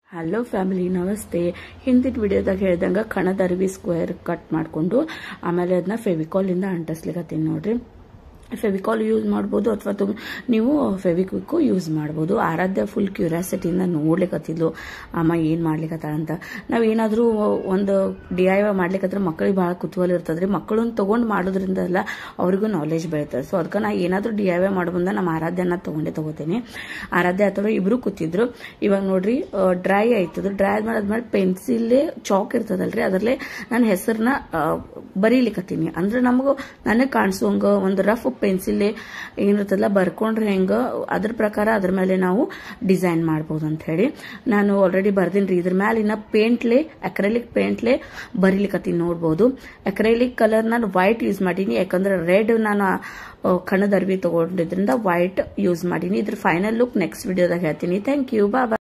hello family ನಮಸ್ತೆ ಹಿಂದಿನ ವಿಡಿಯೋದಾಗ ಹೇಳ್ದಂಗೆ ಕಣದ ಅರಿವಿ ಸ್ಕ್ವೇರ್ ಕಟ್ ಮಾಡಿಕೊಂಡು ಆಮೇಲೆ ಅದನ್ನ ಫೆವಿಕಾಲಿಂದ ಅಂಟಿಸ್ಲಿಕ್ಕತ್ತೀನಿ ನೋಡ್ರಿ ಫೆವಿಕಾಲ್ ಯೂಸ್ ಮಾಡ್ಬೋದು ಅಥವಾ ತುಂಬ ನೀವು ಫೆವಿಕ್ವಿಕ್ಕು ಯೂಸ್ ಮಾಡ್ಬೋದು ಆರಾಧ್ಯ ಫುಲ್ ಕ್ಯೂರಿಯಾಸಿಟಿಯಿಂದ ನೋಡ್ಲಿಕ್ಕತ್ತಿದ್ಲು ಅಮ್ಮ ಏನು ಮಾಡ್ಲಿಕ್ಕತ್ತಾಳ ಅಂತ ನಾವು ಏನಾದರೂ ಒಂದು ಡಿ ಐ ವೈ ಮಾಡ್ಲಿಕ್ಕತ್ರ ಮಕ್ಕಳಿಗೆ ಭಾಳ ಕುತೂಹಲ ಇರ್ತದ್ರಿ ಮಕ್ಕಳನ್ನ ತೊಗೊಂಡು ಮಾಡೋದ್ರಿಂದ ಎಲ್ಲ ಅವ್ರಿಗೂ ನಾಲೆಜ್ ಬೆಳೀತದೆ ಸೊ ಅದಕ್ಕೆ ನಾ ಏನಾದರೂ ಡಿ ಐ ವೈ ಮಾಡೋ ಮುಂದೆ ನಮ್ಮ ಆರಾಧ್ಯನ ತೊಗೊಂಡೇ ತೊಗೋತೀನಿ ಆರಾಧ್ಯ ಅಥವಾ ಇಬ್ರು ಕೂತಿದ್ರು ಇವಾಗ ನೋಡ್ರಿ ಡ್ರೈ ಆಯ್ತದ ಡ್ರೈ ಆದ್ಮೇಲೆ ಅದ್ಮೇಲೆ ಪೆನ್ಸಿಲ್ ಚಾಕ್ ಇರ್ತದಲ್ರಿ ಅದರಲ್ಲೇ ನನ್ನ ಹೆಸರನ್ನ ಬರೀಲಿಕ್ಕತ್ತೀನಿ ಅಂದ್ರೆ ನಮಗೂ ನನಗೆ ಕಾಣಿಸುವಂಗ ಒಂದು ರಫ್ ಪೆನ್ಸಿಲ್ ಏನಿರ್ತದಲ್ಲ ಬರ್ಕೊಂಡ್ರೆ ಹೆಂಗ ಅದ್ರ ಪ್ರಕಾರ ಅದ್ರ ಮೇಲೆ ನಾವು ಡಿಸೈನ್ ಮಾಡ್ಬೋದು ಅಂತ ಹೇಳಿ ನಾನು ಆಲ್ರೆಡಿ ಬರ್ದೀನಿ ರೀ ಇದ್ರ ಮೇಲೆ ಇನ್ನ ಪೇಂಟ್ಲೆ ಅಕ್ರೆಲಿಕ್ ಪೇಂಟ್ಲೆ ಬರೀಲಿಕ್ಕತ್ತೀನಿ ನೋಡ್ಬೋದು ಅಕ್ರೆಲಿಕ್ ಕಲರ್ ನಾನು ವೈಟ್ ಯೂಸ್ ಮಾಡೀನಿ ಯಾಕಂದ್ರೆ ರೆಡ್ ನಾನು ಕಣ್ಣದ ಅರ್ವಿ ತಗೊಂಡಿದ್ರಿಂದ ವೈಟ್ ಯೂಸ್ ಮಾಡೀನಿ ಇದ್ರ ಫೈನಲ್ ಲುಕ್ ನೆಕ್ಸ್ಟ್ ವಿಡಿಯೋದಾಗ ಹೇಳ್ತೀನಿ ಥ್ಯಾಂಕ್ ಯು ಬಾ